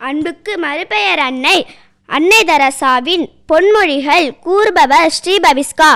அன்புக்கு மறுபெயர் அன்னை அன்னை தரசாவின் பொன்மொழிகள் கூறுபவர் ஸ்ரீ பவிஸ்கா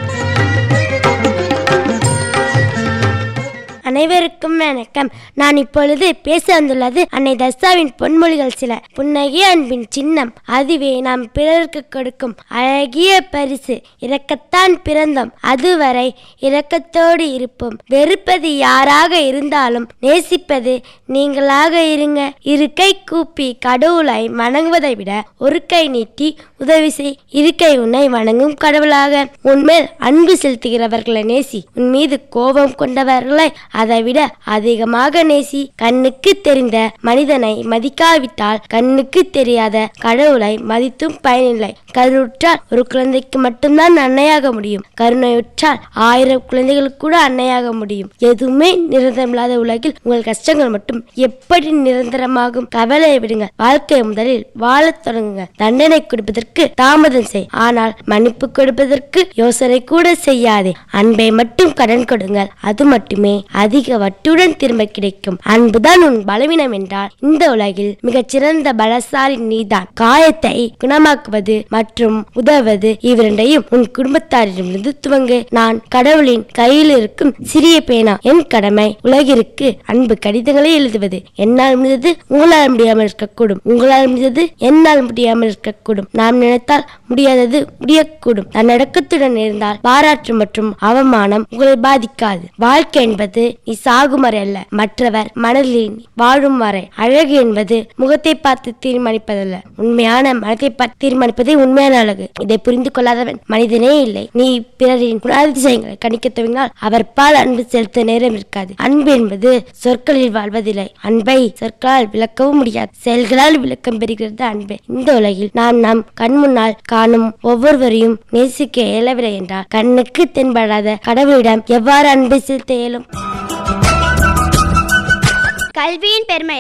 அனைவருக்கும் வணக்கம் நான் இப்பொழுது பேச வந்துள்ளது அன்னை தர்சாவின் பொன்மொழிகள் சில புன்னகிய அன்பின் சின்னம் அதுவே நாம் பிறருக்கு கொடுக்கும் அழகிய பரிசு இரக்கத்தான் பிறந்தோம் அதுவரை இரக்கத்தோடு இருப்போம் வெறுப்பது யாராக இருந்தாலும் நேசிப்பது நீங்களாக இருங்க இரு கை கூப்பி கடவுளை வணங்குவதை விட ஒரு கை நீட்டி உதவி செய் இருக்கை உன்னை வணங்கும் கடவுளாக உன்மேல் அன்பு செலுத்துகிறவர்களை நேசி உன் மீது கோபம் கொண்டவர்களை அதை விட அதிகமாக நேசி கண்ணுக்கு தெரிந்த மனிதனை மதிக்காவிட்டால் கண்ணுக்கு தெரியாத கடவுளை மதித்தும் பயனில்லை கருவுற்றால் ஒரு குழந்தைக்கு மட்டும்தான் அன்னையாக முடியும் கருணையுற்றால் ஆயிரம் குழந்தைகளுக்கு கூட அன்னையாக முடியும் எதுவுமே நிரந்தரமில்லாத உலகில் உங்கள் கஷ்டங்கள் மட்டும் எப்படி நிரந்தரமாகும் கவலையை விடுங்க வாழ்க்கை முதலில் வாழத் தொடங்குங்க தண்டனை கொடுப்பதற்கு தாமதம் செய் ஆனால் மன்னிப்பு கொடுப்பதற்கு யோசனை கூட செய்யாதே அன்பை மட்டும் கடன் கொடுங்கள் அது மட்டுமே அதிக வட்டியுடன் திரும்ப கிடைக்கும் அன்புதான் உன் பலவீனம் என்றால் இந்த உலகில் மிகச் சிறந்த பலசாலி நீதான் காயத்தை குணமாக்குவது மற்றும் உதவுவது இவ்விரண்டையும் உன் குடும்பத்தாரிடமிருந்து துவங்கு நான் கடவுளின் கையில் இருக்கும் சிறிய பேனா என் கடமை உலகிற்கு அன்பு கடிதங்களை எழுதுவது என்னால் முடிந்தது உங்களால் முடியாமல் இருக்கக்கூடும் உங்களால் முடிந்தது என்னால் முடியாமல் இருக்கக்கூடும் நாம் நினைத்தால் முடியாதது முடியக்கூடும் தன்னடக்கத்துடன் இருந்தால் பாராட்டு மற்றும் அவமானம் உங்களை பாதிக்காது வாழ்க்கை என்பது நீ சாகும் வரை அல்ல மற்றவர் மனதில் நீ வாழும் வரை அழகு என்பது முகத்தை பார்த்து தீர்மானிப்பதல்ல உண்மையான மனத்தை பார்த்து தீர்மானிப்பதே உண்மையான அழகு இதை புரிந்து கொள்ளாதவன் மனிதனே இல்லை நீ பிறரின் குணாதிசயங்களை கணிக்க துவங்கினால் அவர் பால் அன்பு செலுத்த நேரம் இருக்காது அன்பு என்பது சொற்களில் வாழ்வதில்லை அன்பை சொற்களால் விளக்கவும் முடியாது செயல்களால் விளக்கம் பெறுகிறது அன்பு இந்த உலகில் நாம் நம் கண் முன்னால் காணும் ஒவ்வொருவரையும் நேசிக்க இயலவில்லை என்றால் கண்ணுக்கு தென்படாத கடவுளிடம் எவ்வாறு அன்பை செலுத்த இயலும் கல்வியின் பெருமை